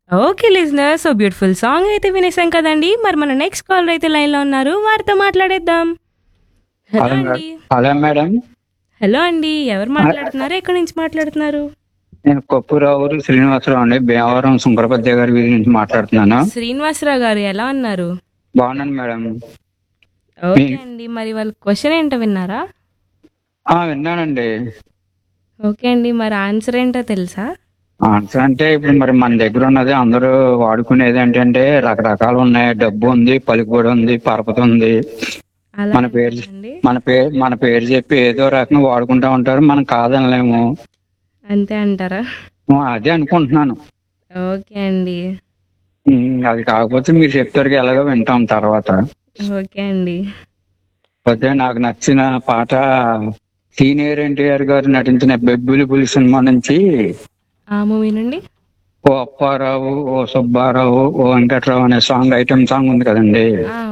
okay listener so beautiful song అయితే వినేసాం కదండి మరి మన నెక్స్ట్ కాలర్ అయితే లైన్ లో ఉన్నారు వారితో మాట్లాడేద్దాం హలో హలో అండి మేడం హలో మేడం హలో అండి ఎవరు మాట్లాడుతున్నారు ఎక్కడి నుంచి మాట్లాడుతున్నారు నేను కొప్పురావు శ్రీనివాసరావు అండి భీమవరం సుంకరపద్య గారి వీధి నుంచి మాట్లాడుతున్నాను శ్రీనివాసరావు గారు ఎలా ఉన్నారు బాగున్నాను మేడం ఓకే అండి మరి వాళ్ళ క్వశ్చన్ ఏంటో విన్నారా ఆ విన్నానండి ఓకే అండి మరి ఆన్సర్ ఏంటో తెలుసా ఆన్సర్ అంటే ఇప్పుడు మరి మన దగ్గర ఉన్నది అందరూ వాడుకునేది ఏంటంటే రకరకాలు ఉన్నాయి డబ్బు ఉంది పలుకుబడి ఉంది పరపతి ఉంది అలా మన పేరు అండి మన పేరు మన పేరు చెప్పి ఏదో రకంగా వాడుకుంటా ఉంటారు మనం కాదనలేము అంతే అంటారా ఆ, అదే అనుకుంటున్నాను ఓకే అండి ఉమ్, అది కాకపోతే మీరు చెప్తారు ఎలాగో వింటాం తర్వాత ఓకే అండి పోతే నాకు నచ్చిన పాట సీనియర్ ఎన్టీఆర్ గారు నటించిన బెబ్బులి పులి సినిమా నుంచి ఆ మూవీ నుండి ఓ అప్పారావు ఓ సుబ్బారావు ఓ వెంకట్రావు అనే సాంగ్ ఐటమ్ సాంగ్ ఉంది కదండి ఆ,